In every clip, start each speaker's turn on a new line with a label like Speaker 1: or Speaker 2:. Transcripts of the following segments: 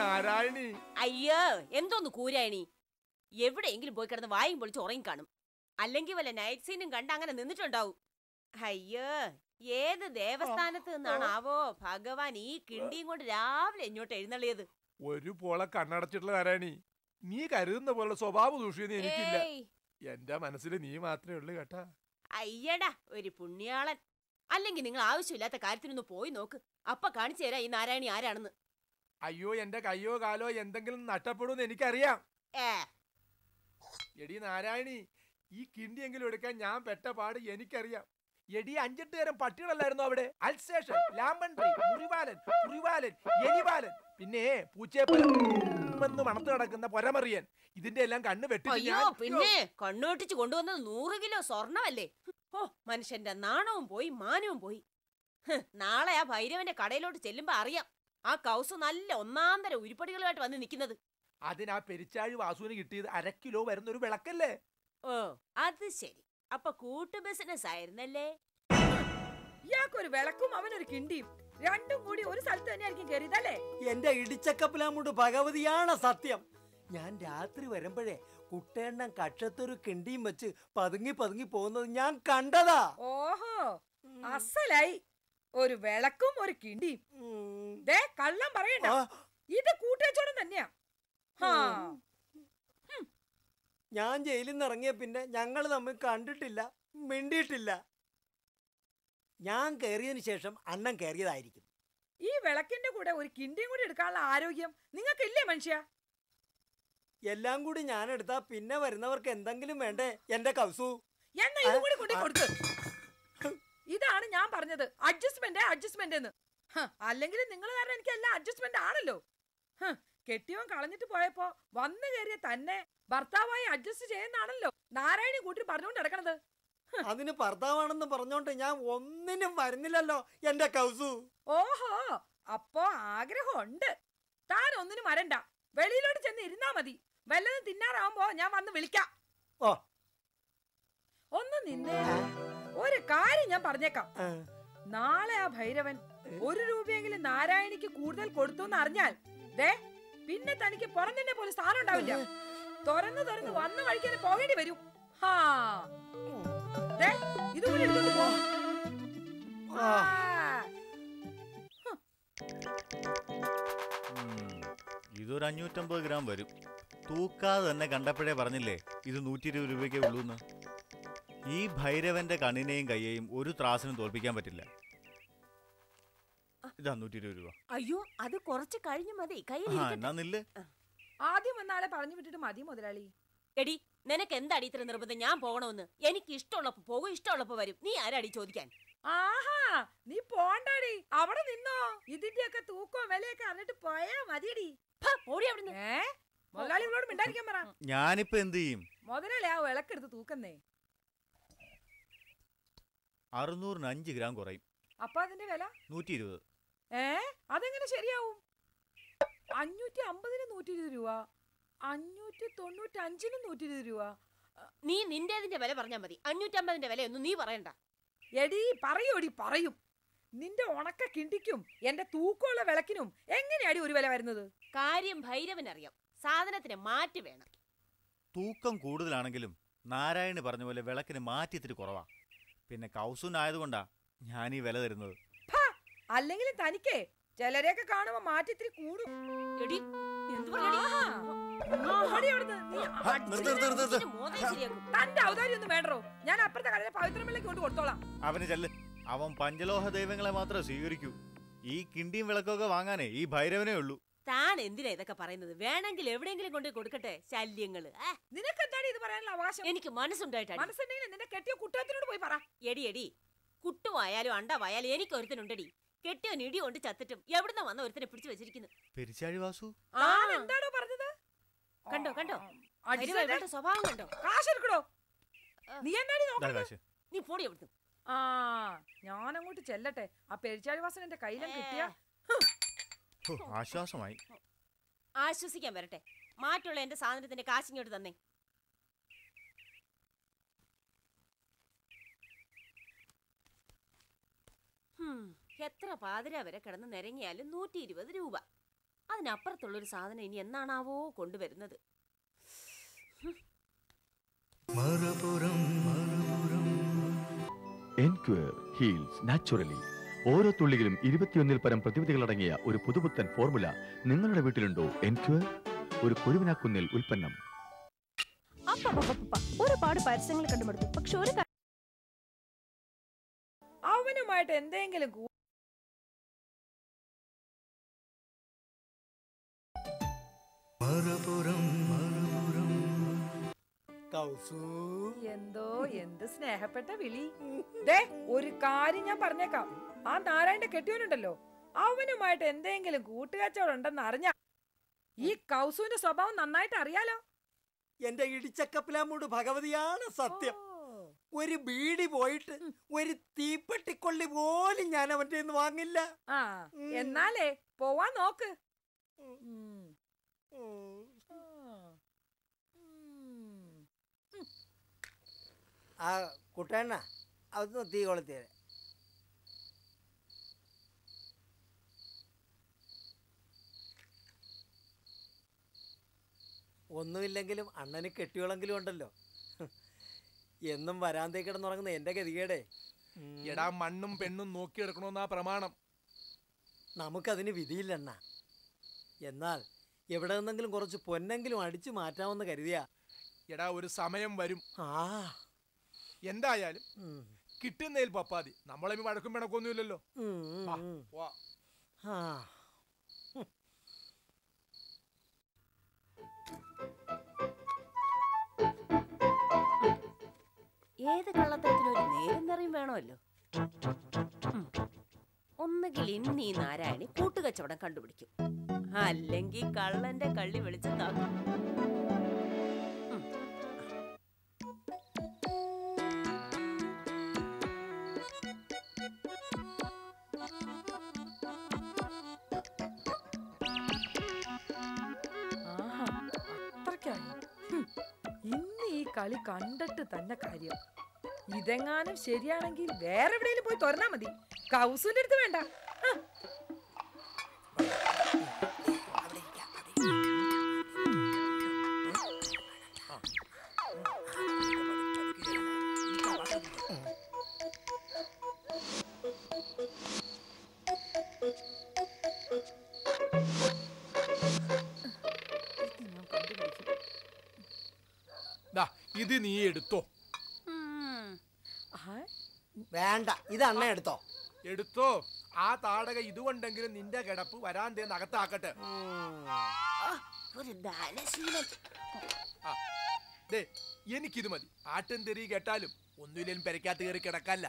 Speaker 1: നാരായണി
Speaker 2: അയ്യോ എന്തോന്ന് കൂരായണി എവിടെയെങ്കിലും പോയി കിടന്ന് വായും പൊളിച്ച് ഉറങ്ങി കാണും അല്ലെങ്കിൽ വല്ല നൈറ്റ് സീനും കണ്ട് അങ്ങനെ നിന്നിട്ടുണ്ടാവും അയ്യോ ഏത് ദേവസ്ഥാനത്ത് നിന്നാണാവോ ഭഗവാൻ ഈ കിണ്ടിയും കൊണ്ട് രാവിലെ ഇങ്ങോട്ട് എഴുന്നള്ളിയത്
Speaker 1: ഒരു പോളെ കണ്ണടച്ചിട്ടുള്ള നാരായണി നീ കരുതുന്ന പോലെ സ്വഭാവ ദൂഷ്യൊന്നും എനിക്കില്ല
Speaker 2: ഏയ്,
Speaker 1: എന്റെ മനസ്സിൽ നീ മാത്രമേ ഉള്ളൂ കേട്ടാ
Speaker 2: അയ്യടാ ഒരു പുണ്യാളൻ അല്ലെങ്കിൽ നിങ്ങൾ ആവശ്യമില്ലാത്ത കാര്യത്തിനൊന്ന് പോയി നോക്ക് അപ്പ കാണിച്ചു തരാം ഈ നാരായണി ആരാണെന്ന്
Speaker 1: അയ്യോ എന്റെ കയ്യോ കാലോ എന്തെങ്കിലും നഷ്ടപ്പെടുമെന്ന് എനിക്കറിയാം
Speaker 2: ഏ
Speaker 1: എടി നാരായണി ഈ കിണ്ടിയെങ്കിലും എടുക്കാൻ ഞാൻ പെട്ട പാട് എനിക്കറിയാം എടി അഞ്ചെട്ട് തരം പട്ടികളല്ലായിരുന്നു അവിടെ അൽസേഷൻ ലാമ്പൻട്രി മുറിവാലൻ കുറിവാലൻ എലിവാലൻ പിന്നെ പൂച്ചയെന്ന് മണത്ത് നടക്കുന്ന പൊരമറിയൻ ഇതിന്റെ എല്ലാം കണ്ണ് വെട്ടി
Speaker 2: അയ്യോ പിന്നെ കണ്ണുവെട്ടിച്ച് കൊണ്ടുവന്നത് നൂറ് കിലോ സ്വർണമല്ലേ ഓ മനുഷ്യന്റെ നാണവും പോയി മാനവും പോയി ഹ്, നാളെ ആ ഭൈരവന്റെ കടയിലോട്ട് ചെല്ലുമ്പോ അറിയാം ആ കൗസ് നല്ല ഒന്നാന്തര ഉരുപ്പടികളുമായിട്ട് വന്ന് നിൽക്കുന്നത്
Speaker 1: അതിനാ പെരിച്ചാഴി വാസുവിന് കിട്ടിയത് അര കിലോ വരുന്ന ഒരു വിളക്കല്ലേ
Speaker 2: ഓ അത് ശരി അപ്പൊ കൂട്ടു ബിസിനസ് ആയിരുന്നല്ലേ
Speaker 3: ഇയാൾക്കൊരു വിളക്കും അവനൊരു കിണ്ടിയും രണ്ടും കൂടി ഒരു സ്ഥലത്ത് തന്നെയായിരിക്കും കയറിയതല്ലേ
Speaker 4: എന്റെ ഇടിച്ചക്കപ്പിലാമുണ്ട് ഭഗവതിയാണ് സത്യം ഞാൻ രാത്രി വരുമ്പോഴേ കുട്ടേണ്ണൻ കക്ഷത്തൊരു കിണ്ടിയും വെച്ച് പതുങ്ങി പതുങ്ങി പോകുന്നത് ഞാൻ കണ്ടതാ
Speaker 3: ഓഹോ അസലായി ഒരു വിളക്കും ഒരു കിണ്ടിയും
Speaker 4: ഉം.
Speaker 3: ദേ കള്ളം പറയണ്ട
Speaker 4: ആ,
Speaker 3: ഇത് കൂട്ടേച്ചോടം തന്നെയാ ഹാ
Speaker 4: ഞാൻ ജയിലിൽ നിന്ന് ഇറങ്ങിയ പിന്നെ ഞങ്ങൾ തമ്മിൽ കണ്ടിട്ടില്ല മിണ്ടിയിട്ടില്ല ഞാൻ കയറിയതിന് ശേഷം അണ്ണൻ കയറിയതായിരിക്കും
Speaker 3: ഈ വിളക്കിന്റെ കൂടെ ഒരു കിണ്ടിയും കൂടി എടുക്കാനുള്ള ആരോഗ്യം നിങ്ങൾക്കില്ലേ മനുഷ്യ
Speaker 4: എല്ലാം കൂടി ഞാൻ എടുത്താ പിന്നെ വരുന്നവർക്ക് എന്തെങ്കിലും വേണ്ടേ എന്റെ കൗസു
Speaker 3: എന്നാ ഇതും കൂടി കൊണ്ടേ കൊടുക്ക് ഇതാണ് ഞാൻ പറഞ്ഞത് അഡ്ജസ്റ്റ്മെന്റ് അഡ്ജസ്റ്റ്മെന്റ് എന്ന് ഹ, അല്ലെങ്കിൽ നിങ്ങൾ കാരണം എനിക്ക് എല്ലാം അഡ്ജസ്റ്റ്മെന്റ് ആണല്ലോ ഹ, കെട്ടിയവൻ കളഞ്ഞിട്ട് പോയപ്പോ വന്നു കയറിയ തന്നെ ഭർത്താവായി അഡ്ജസ്റ്റ് ചെയ്യുന്നാണല്ലോ നാരായണി കൂട്ടി പറഞ്ഞുകൊണ്ട് നടക്കണത്
Speaker 4: അതിന് ഭർത്താവാണെന്ന് പറഞ്ഞോണ്ട് ഞാൻ ഒന്നിനും വരുന്നില്ലല്ലോ എന്റെ കൗസു
Speaker 3: ഓഹോ അപ്പോ ആഗ്രഹമുണ്ട് താൻ ഒന്നിനും വരണ്ട വെളിയിലോട്ട് ചെന്ന് ഇരുന്നാ മതി വല്ലതും തിന്നാറാവുമ്പോ ഞാൻ വന്ന് വിളിക്കാം
Speaker 4: ഓ
Speaker 3: ഒന്ന് നിന്നേ ഒരു കാര്യം ഞാൻ പറഞ്ഞേക്കാം
Speaker 4: ആ,
Speaker 3: നാളെ ആ ഭൈരവൻ ഒരു രൂപയെങ്കിലും നാരായണിക്ക് കൂടുതൽ കൊടുത്തു എന്ന് അറിഞ്ഞാൽ ദേ പിന്നെ തനിക്ക് പുറന്നെ പോലെ സ്ഥാനം ഉണ്ടാവില്ല തുറന്ന് തുറന്ന് വന്ന വഴിക്ക് തന്നെ പോകേണ്ടി വരും ഹാ ദേ ഇത് കൂടി എടുത്തോണ്ട് പോ
Speaker 4: ആ.
Speaker 3: ആ.
Speaker 5: ഉം, ഇതൊരു അഞ്ഞൂറ്റമ്പത് ഗ്രാം വരും തൂക്കാതെ തന്നെ കണ്ടപ്പോഴേ പറഞ്ഞില്ലേ ഇത് നൂറ്റി ഇരുപത് രൂപയ്ക്കേ ഉള്ളൂന്ന് ഈ ഭൈരവന്റെ കണ്ണിനെയും കയ്യെയും ഒരു ത്രാസിനും തോൽപ്പിക്കാൻ പറ്റില്ല ഇതാ നൂറ്റി ഇരുപത് രൂപ
Speaker 2: അയ്യോ അത് കുറച്ച് കഴിഞ്ഞു മതി കയ്യിൽ
Speaker 5: ആ
Speaker 2: ഇരിക്കട്ടെ.
Speaker 5: എന്നാ നില്ല്
Speaker 3: ആദ്യം വന്നാളെ പറഞ്ഞു വിട്ടിട്ട് മതി മുതലാളി
Speaker 2: എടി നിനക്ക് എന്താടി ഇത്ര നിർബന്ധം ഞാൻ പോകണമെന്ന് എനിക്ക് ഇഷ്ടമുള്ളപ്പോ പോകും ഇഷ്ടമുള്ളപ്പോ വരും നീ ആരാടി ചോദിക്കാൻ
Speaker 3: ആഹാ നീ പോണ്ടാടി അവിടെ നിന്നോ ഇതിന്റെയൊക്കെ തൂക്കവും വിലയൊക്കെ അറിഞ്ഞിട്ട് പോയാ മതിയടി
Speaker 2: ഫ, പോടി അവിടുന്ന്
Speaker 3: ഏ മുതലാളികളോട് മിണ്ടായിരിക്കാൻ പറ
Speaker 5: ഞാനിപ്പോ എന്ത് ചെയ്യും
Speaker 3: മുതലാളി ആ വിളക്കെടുത്ത് തൂക്കുന്നേ
Speaker 5: അറുന്നൂറിന് അഞ്ച് ഗ്രാം കുറയും
Speaker 3: അപ്പൊ അതിന്റെ വില
Speaker 5: നൂറ്റി ഇരുപത്
Speaker 3: ഏ അതെങ്ങനെ ശരിയാവും അഞ്ഞൂറ്റി അമ്പതിന് നൂറ്റി ഇരുപത് രൂപ അഞ്ഞൂറ്റി തൊണ്ണൂറ്റി അഞ്ചിന് നൂറ്റി ഇരുപത് രൂപ
Speaker 2: നീ നിന്റേതിന്റെ വില പറഞ്ഞാൽ മതി അഞ്ഞൂറ്റമ്പതിന്റെ വിലയൊന്നും നീ പറയണ്ട
Speaker 3: എടി പറയൂടി പറയും നിന്റെ ഉണക്ക കിണ്ടിക്കും എന്റെ തൂക്കമുള്ള വിളക്കിനും എങ്ങനെയാടി ഒരു വില വരുന്നത്
Speaker 2: കാര്യം ഭൈരവനറിയാം സാധനത്തിന് മാറ്റി വേണം
Speaker 5: തൂക്കം കൂടുതലാണെങ്കിലും നാരായണി പറഞ്ഞ പോലെ വിളക്കിന് മാറ്റി ഇത്തിരി കുറവാ പിന്നെ കൗസുനായതുകൊണ്ടാ ഞാൻ ഈ വില തരുന്നത്
Speaker 3: ഫ, അല്ലെങ്കിലും തനിക്കേ ചിലരെയൊക്കെ കാണുമ്പോ മാറ്റി ഇത്തിരി കൂടും
Speaker 2: എടി എന്ത് പറഞ്ഞടി?
Speaker 3: ആഹാ. ഓടി അവിടുന്ന്. നീ
Speaker 5: ഹ,
Speaker 3: അടിച്ച്
Speaker 5: നിർത്ത് നിർത്ത് നിർത്ത്
Speaker 2: ഇതിന് മോതം ശരിയാക്കും.
Speaker 3: തന്റെ ഔദാര്യം ഒന്നും വേണ്ടോ ഞാൻ അപ്പുറത്തെ കടയിലെ പവിത്രമില്ലേക്ക് കൊണ്ട് കൊടുത്തോളാം
Speaker 5: അവന് ചെല്ല് അവൻ പഞ്ചലോഹ ദൈവങ്ങളെ മാത്രമേ സ്വീകരിക്കൂ ഈ കിണ്ടിയും വിളക്കൊക്കെ വാങ്ങാനേ ഈ ഭൈരവനേ ഉള്ളൂ
Speaker 2: താൻ എന്തിനാ ഇതൊക്കെ പറയുന്നത് വേണമെങ്കിൽ എവിടെയെങ്കിലും കൊണ്ട് കൊടുക്കട്ടെ ശല്യങ്ങള് ആ,
Speaker 3: നിനക്ക് എന്താണ് ഇത് പറയാനുള്ള അവകാശം
Speaker 2: എനിക്ക് മനസ്സുണ്ടായിട്ടാണ്
Speaker 3: മനസ്സുണ്ടെങ്കിൽ നിന്റെ കെട്ടിയ കുട്ടത്തിനോട് പോയി പറ
Speaker 2: എടി എടി കുട്ടുവായാലും അണ്ടവായാലും എനിക്ക് ഒരുത്തനുണ്ടടി കെട്ടിയോൻ ഇടി കൊണ്ട് ചത്തിട്ടും എവിടുന്ന വന്ന ഒരുത്തനെ പിടിച്ചു വെച്ചിരിക്കുന്നു
Speaker 5: പെരിച്ചാഴി വാസു
Speaker 2: ആ,
Speaker 3: താൻ എന്താണോ പറഞ്ഞത്
Speaker 2: കണ്ടോ കണ്ടോ
Speaker 3: അടിച്ച്
Speaker 2: ഭൈരവ ഇവളുടെ സ്വഭാവം കണ്ടോ
Speaker 3: കാശ് എടുക്കടോ നീ എന്നാടി
Speaker 5: ദാ
Speaker 3: നോക്കുന്നത്
Speaker 5: കാശ്
Speaker 2: നീ പോടി അവിടുന്ന്
Speaker 3: ആ ഞാൻ അങ്ങോട്ട് ചെല്ലട്ടെ ആ പെരിച്ചാഴിവാസൻ എന്റെ കയ്യിലും കിട്ടിയ
Speaker 5: ഹോ, ആശ്വാസമായി
Speaker 2: ആശ്വസിക്കാൻ വരട്ടെ മാറ്റുള്ള എന്റെ സാധനത്തിന്റെ കാശിങ്ങോട്ട് തന്നെ ഹും, എത്ര പാതിര വരെ കിടന്ന് നിരങ്ങിയാലും നൂറ്റി ഇരുപത് രൂപ അതിനപ്പുറത്തുള്ളൊരു സാധനം ഇനി എന്നാണാവോ കൊണ്ടുവരുന്നത്
Speaker 6: എൻക്വയർ ഹീൽസ് നാച്ചുറലി ഓരോ തുള്ളിയിലും ഇരുപത്തിയൊന്നിൽ പരം പ്രതിവിധികളടങ്ങിയ ഒരു പുതുപുത്തൻ ഫോർമുല നിങ്ങളുടെ വീട്ടിലുണ്ടോ എൻക്വയർ ഒരു കുരുവിനാക്കുന്നിൽ ഉൽപ്പന്നം
Speaker 7: അപ്പപ്പപ്പപ്പ. ഒരുപാട് പരസ്യങ്ങൾ കണ്ടുപിടുത്തു പക്ഷെ ഒരു കാര്യം
Speaker 3: അവനുമായിട്ട് എന്തെങ്കിലും കൂ-
Speaker 4: കൗസു
Speaker 3: എന്തോ എന്ത് സ്നേഹപ്പെട്ട വിളി ദേ ഒരു കാര്യം ഞാൻ പറഞ്ഞേക്കാം ആ നാരായണന്റെ കെട്ടിയോനുണ്ടല്ലോ അവനുമായിട്ട് എന്തെങ്കിലും കൂട്ടുകച്ചവടം ഉണ്ടെന്ന് അറിഞ്ഞ ഈ കൗസുവിന്റെ സ്വഭാവം നന്നായിട്ട് അറിയാലോ
Speaker 4: എന്റെ ഇടിച്ചക്കപ്പിലാമൂട് ഭഗവതിയാണ് സത്യം
Speaker 3: ഓ.
Speaker 4: ഒരു ബീഡി പോയിട്ട് ഒരു തീപ്പെട്ടിക്കൊള്ളി പോലും ഞാൻ അവന്റെ നിന്ന് വാങ്ങില്ല
Speaker 3: ആ
Speaker 4: ഉം.
Speaker 3: എന്നാലേ പോവാൻ നോക്ക് ഉം.
Speaker 4: ഉം.
Speaker 3: ആ. ഉം.
Speaker 4: ആ കുട്ടണ്ണ അതൊന്ന് തീ കൊളുത്തിയത് ഒന്നുമില്ലെങ്കിലും അണ്ണന് കെട്ടിയോളെങ്കിലും ഉണ്ടല്ലോ എന്നും വരാന്തേ കിടന്നുറങ്ങുന്ന എന്റെ ഗതികേടെ ഉം.
Speaker 1: എടാ മണ്ണും പെണ്ണും നോക്കിയെടുക്കണമെന്നാ പ്രമാണം
Speaker 4: നമുക്കതിന് വിധിയില്ലണ്ണ എന്നാൽ എവിടെ നിന്നെങ്കിലും കുറച്ച് പൊന്നെങ്കിലും അടിച്ചു മാറ്റാമെന്ന് കരുതിയാ
Speaker 1: എടാ ഒരു സമയം വരും
Speaker 4: ആ
Speaker 1: എന്തായാലും
Speaker 4: ഉം.
Speaker 1: കിട്ടുന്നതിൽ പപ്പാതി നമ്മളെ വഴക്കും പിണക്കൊന്നുമില്ലല്ലോ
Speaker 4: ഉം,
Speaker 1: വാ,
Speaker 4: ഉം.
Speaker 1: വാ.
Speaker 4: ആ
Speaker 2: ഏത് കള്ളത്തരത്തിനൊരു നേരം നിറയും വേണമല്ലോ ഉം. ഒന്നുകിൽ ഇന്ന് ഈ നാരായണി കൂട്ടുകച്ചവടം കണ്ടുപിടിക്കും അല്ലെങ്കിൽ കള്ളന്റെ കള്ളി വെളിച്ചം താക്കും ഉം.
Speaker 3: ആഹാ, അത്രയ്ക്കായി. ഹും, ഇന്ന് ഈ കളി കണ്ടിട്ട് തന്നെ കാര്യം ഇതെങ്ങാനും ശരിയാണെങ്കിൽ വേറെ എവിടെയെങ്കിലും പോയി തുറന്നാ മതി കൗസുവിന്റെ അടുത്ത് വേണ്ട ഹ.
Speaker 2: ഇത് ഞാൻ കണ്ടുപിടിക്കും.
Speaker 1: ദാ, ഇത് നീ എടുത്തോ
Speaker 2: ഉം.
Speaker 3: ആ,
Speaker 4: വേണ്ട ഇത് അണ്ണ എടുത്തോ
Speaker 1: എടുത്തോ ആ താടക ഇതുകൊണ്ടെങ്കിലും നിന്റെ കിടപ്പ് വരാന്തേ നകത്താക്കട്ടെ
Speaker 2: ആ, ഒരു ദാനശീലൻ
Speaker 1: ദേ എനിക്കിത് മതി ആട്ടും തെറി കേട്ടാലും ഒന്നുമില്ലേലും പെരക്കാത്ത കയറി കിടക്കല്ല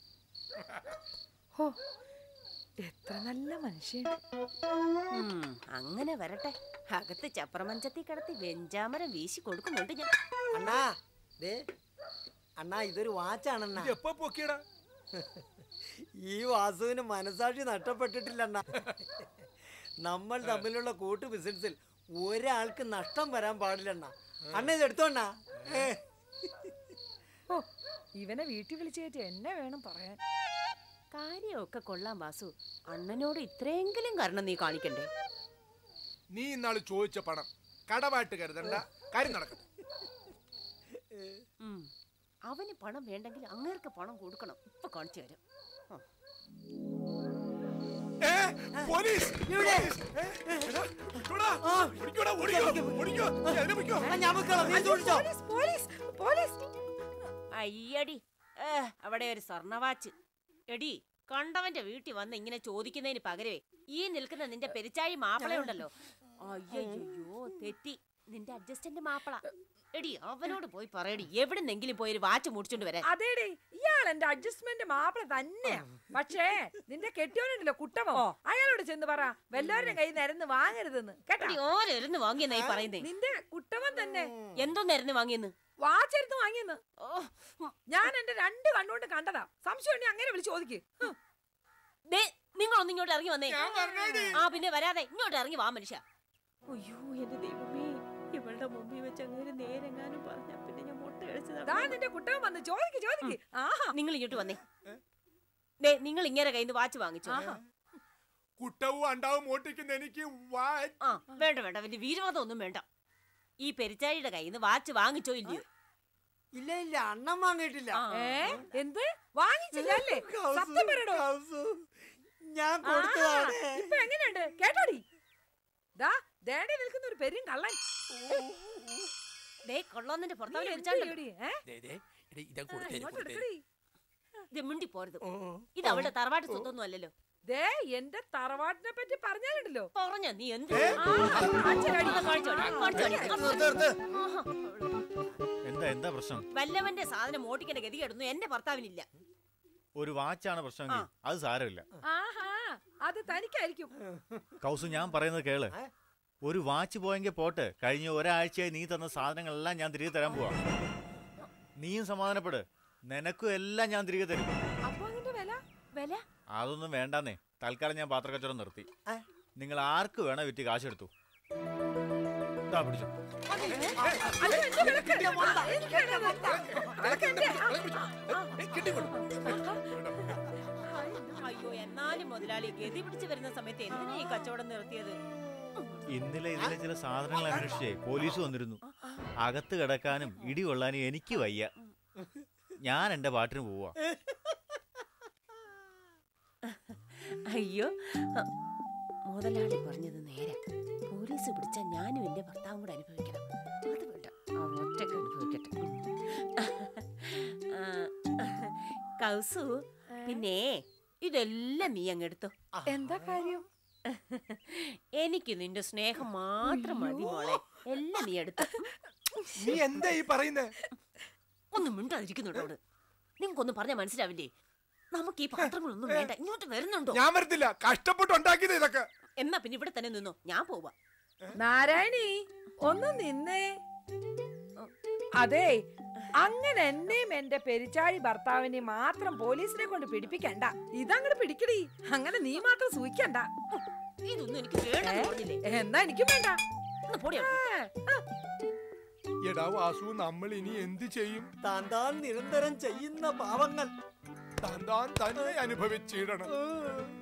Speaker 3: ഹോ, എത്ര നല്ല മനുഷ്യൻ
Speaker 2: ഉം, അങ്ങനെ വരട്ടെ അകത്ത് ചപ്രമഞ്ചത്തി കിടത്തി വെഞ്ചാമരം വീശി കൊടുക്കുന്നുണ്ട് ഞാൻ
Speaker 4: അണ്ണാ ദേ അണ്ണാ ഇതൊരു വാച്ചാണണ്ണ
Speaker 1: ഇത് എപ്പോ പൊക്കിയടാ
Speaker 4: ഈ വാസുവിന് മനസാക്ഷി നഷ്ടപ്പെട്ടിട്ടില്ല അണ്ണാ നമ്മൾ തമ്മിലുള്ള കൂട്ടു ബിസിനസ്സിൽ ഒരാൾക്ക് നഷ്ടം വരാൻ പാടില്ല അണ്ണാ അണ്ണ ഇത് എടുത്തോ അണ്ണാ ഏ.
Speaker 3: ഓ ഇവനെ വീട്ടിൽ വിളിച്ചു കയറ്റി എന്നെ വേണം പറയാൻ
Speaker 2: കാര്യമൊക്കെ കൊള്ളാം വാസു അണ്ണനോട് ഇത്രയെങ്കിലും കാരണം നീ കാണിക്കണ്ടേ
Speaker 1: നീ ഇന്നാള് ചോദിച്ച പണം കടമായിട്ട് കരുതണ്ട കാര്യം നടക്കട്ടെ
Speaker 2: ഉം. അവന് പണം വേണ്ടെങ്കിൽ അങ്ങേർക്ക് പണം കൊടുക്കണം ഇപ്പൊ കാണിച്ചു തരാം ആ.
Speaker 1: ഏ, പോലീസ്
Speaker 4: ഇവിടെ.
Speaker 1: പോലീസ്. എടാ, ഓടിക്കോടാ.
Speaker 4: ആ.
Speaker 1: ഓടിക്കോടാ, ഓടിക്കോ, ഓടിക്കോ. നീ അതിനെ പിടിക്കോ.
Speaker 4: എടാ, ഞാൻ വെക്കാം, നീ സൂക്ഷിച്ചോ.
Speaker 3: പോലീസ് പോലീസ് പോലീസ്
Speaker 2: അയ്യടി ഏ, അവിടെ ഒരു സ്വർണവാച്ച് എടി കണ്ടവന്റെ വീട്ടിൽ വന്ന് ഇങ്ങനെ ചോദിക്കുന്നതിന് പകരമേ ഈ നിൽക്കുന്ന നിന്റെ പെരിച്ചാഴി മാപ്പിളയുണ്ടല്ലോ അയ്യോ തെറ്റി നിന്റെ അഡ്ജസ്റ്റന്റ് മാപ്പിള എടി അവനോട് പോയി പറയടി എവിടുന്നെങ്കിലും പോയി ഒരു വാച്ച് മുടിച്ചോണ്ട് വരാൻ
Speaker 3: അതേടി ഇയാൾ എന്റെ അഡ്ജസ്റ്റ്മെന്റ് മാപ്പിള തന്നെയാ പക്ഷേ നിന്റെ കെട്ടിയോനുണ്ടല്ലോ കുട്ടമോ അയാളോട് ചെന്ന് പറ വല്ലവരുടെ കയ്യിൽ നിന്ന് നിരന്ന് വാങ്ങരുതെന്ന് കേട്ടോ
Speaker 2: എടി ഓരോരുന്ന് വാങ്ങിയെന്നായി പറയുന്നേ
Speaker 3: നിന്റെ കുട്ടവൻ തന്നെ
Speaker 2: എന്തോന്നായിരുന്നു വാങ്ങിയെന്ന്
Speaker 3: വാച്ചെടുത്ത് വാങ്ങിയെന്ന്
Speaker 2: ഓ, ഉം.
Speaker 3: ഞാൻ എന്റെ രണ്ട് കണ്ണുകൊണ്ട് കണ്ടതാ സംശയം ഉണ്ടെങ്കിൽ അങ്ങനെ വിളിച്ച് ചോദിക്ക് ഹ്.
Speaker 2: ദേ നിങ്ങളൊന്ന് ഇങ്ങോട്ട് ഇറങ്ങി വന്നേ
Speaker 1: ഞാൻ പറഞ്ഞേടി.
Speaker 2: ആ പിന്നെ വരാതെ ഇങ്ങോട്ട് ഇറങ്ങി വാ മനുഷ്യ അയ്യോ എന്റെ ദൈവമേ ഇവളുടെ മുമ്പിൽ വെച്ച് അങ്ങനെ നേരെങ്ങാനും പറഞ്ഞ പിന്നെ ഞാൻ മുട്ട
Speaker 3: ദാ
Speaker 2: കഴിച്ചതാണ്
Speaker 3: നിന്റെ കുട്ടവൻ വന്ന് ചോദിക്ക് ചോദിക്ക് ആഹാ
Speaker 2: നിങ്ങൾ ഇങ്ങോട്ട് വന്നേ ദേ നിങ്ങൾ ഇങ്ങനെ കയ്യിൽ നിന്ന് വാച്ച് വാങ്ങിച്ചു
Speaker 3: ആഹാ.
Speaker 1: കുട്ടവും അണ്ടാവും മോട്ടിക്കുന്ന എനിക്ക് വാ
Speaker 2: ആ വേണ്ട വേണ്ട വലിയ വീരവാദം ഒന്നും വേണ്ട ഈ പെരിച്ചാഴിയുടെ കയ്യിൽ നിന്ന് വാച്ച് വാങ്ങിച്ചോ ഇല്ലയോ
Speaker 4: ഇല്ല ഇല്ല അണ്ണം വാങ്ങിയിട്ടില്ല
Speaker 2: ആ.
Speaker 3: ഏ എന്ത് വാങ്ങിച്ചില്ല അല്ലേ
Speaker 4: കൗസു,
Speaker 3: സത്യം പറയടോ
Speaker 4: കൗസു, ഞാൻ
Speaker 3: ആ,
Speaker 4: കൊടുത്തതാണ്
Speaker 3: ഇപ്പൊ എങ്ങനെയുണ്ട് കേട്ടോടി ദാ ദേടി നിൽക്കുന്ന ഒരു പെരും കള്ളൻ
Speaker 2: ദേ കൊള്ളോന്നിന്റെ ഭർത്താവിനെ
Speaker 3: നീ എന്ത്
Speaker 2: വിളിച്ചാണ്ടല്ലോ
Speaker 3: ചെയ്യൂടി, ഏ?
Speaker 1: ഇതാ
Speaker 3: ആ, ഇങ്ങോട്ട് എടുക്കടി.
Speaker 2: ഇത് മിണ്ടി പോരുത് ഇത് അവളുടെ തറവാട്ട് സ്വത്തൊന്നും അല്ലല്ലോ
Speaker 3: ദേ എന്റെ തറവാട്ടിനെ പറ്റി പറഞ്ഞാലുണ്ടല്ലോ
Speaker 2: പറഞ്ഞ നീ എന്ത്
Speaker 1: ഏ?
Speaker 3: ആ, കാണിച്ചുതരാടി.
Speaker 2: ആ, കാണിച്ചോടി, കാണിച്ചോടി. ആഹാ.
Speaker 5: എന്താ എന്താ പ്രശ്നം
Speaker 2: വല്ലവന്റെ സാധനം ഓട്ടിക്കേണ്ട ഗതി കിടന്നു എന്റെ ഭർത്താവിനില്ല
Speaker 5: ഒരു വാച്ചാണ് പ്രശ്നമെങ്കിൽ അത് സാരമില്ല
Speaker 3: ആഹാ അത് തനിക്കായിരിക്കും
Speaker 5: കൗസു ഞാൻ പറയുന്നത് കേള് ഒരു വാച്ച് പോയെങ്കിൽ പോട്ട് കഴിഞ്ഞ ഒരാഴ്ചയായി നീ തന്ന സാധനങ്ങളെല്ലാം ഞാൻ തിരികെ തരാൻ പോവാ നീയും സമാധാനപ്പെട് നിനക്കും എല്ലാം ഞാൻ തിരികെ തരും
Speaker 3: അപ്പൊ അതിന്റെ വില
Speaker 2: വില
Speaker 5: അതൊന്നും വേണ്ടാന്നേ തൽക്കാലം ഞാൻ പാത്രക്കച്ചവടം നിർത്തി നിങ്ങൾ ആർക്ക് വേണോ വിറ്റ് കാശെടുത്തു ദാ പിടിച്ചോ
Speaker 3: അത് എന്റെ വിലക്ക്. എനിക്കാണ് അത്. അതൊക്കെ എന്റെ. ആ,
Speaker 2: അയ്യോ എന്നാലും മുതലാളി ഗതി പിടിച്ചു വരുന്ന സമയത്ത് എന്തിനാ ഈ കച്ചവടം നിർത്തിയത്
Speaker 5: ഇന്നലെ ഇതിലെ ചില സാധനങ്ങൾ അന്വേഷിച്ചേ പോലീസ് വന്നിരുന്നു അകത്ത് കിടക്കാനും ഇടി കൊള്ളാനും എനിക്ക് വയ്യ ഞാൻ എന്റെ പാട്ടിന് പോവാ
Speaker 2: അയ്യോ അ, മുതലാളി പറഞ്ഞത് നേരെ പോലീസ് പിടിച്ചാ ഞാനും എന്റെ ഭർത്താവും കൂടെ അനുഭവിക്കണം അത് വേണ്ട അവൻ ഒറ്റയ്ക്ക് അനുഭവിക്കട്ടെ ആ, കൗസു പിന്നെ ഇതെല്ലാം നീ അങ്ങ് എടുത്തോ
Speaker 3: എന്താ കാര്യം
Speaker 2: എനിക്ക് നിന്റെ സ്നേഹം മാത്രം മതി മോളെ എല്ലാം നീ എടുത്തു
Speaker 1: നീ എന്താ ഈ പറയുന്നേ
Speaker 2: ഒന്നും മിണ്ടാതിരിക്കുന്നുണ്ടോ നിങ്ങൾക്കൊന്നും പറഞ്ഞാൽ മനസ്സിലാവില്ലേ നമുക്ക് ഈ പാത്രങ്ങളൊന്നും വേണ്ട ഇങ്ങോട്ട് വരുന്നുണ്ടോ
Speaker 1: ഞാൻ വരത്തില്ല കഷ്ടപ്പെട്ട് ഉണ്ടാക്കിയത് ഇതൊക്കെ
Speaker 2: എന്നാ പിന്നെ ഇവിടെ തന്നെ നിന്നോ ഞാൻ പോവാ
Speaker 3: നാരായണി ഒന്ന് നിന്നേ അതെ അങ്ങനെ എന്നെയും എന്റെ പെരിച്ചാഴി ഭർത്താവിനെ മാത്രം പോലീസിനെ കൊണ്ട് പിടിപ്പിക്കണ്ട ഇതങ്ങട് പിടിക്കടി അങ്ങനെ നീ മാത്രം സൂഹിക്കണ്ട
Speaker 2: ഇതൊന്നും എനിക്ക് വേണ്ടെന്ന് പറഞ്ഞില്ലേ
Speaker 3: എന്നാ എനിക്കും വേണ്ട
Speaker 2: ഒന്ന് പൊടി
Speaker 3: ഏ, ആ,
Speaker 1: എടാ വാസു നമ്മൾ ഇനി എന്ത് ചെയ്യും
Speaker 4: താൻ താൻ നിരന്തരം ചെയ്യുന്ന പാവങ്ങൾ
Speaker 1: താൻ താൻ തന്നെ അനുഭവിച്ചിടണം
Speaker 4: ഏ.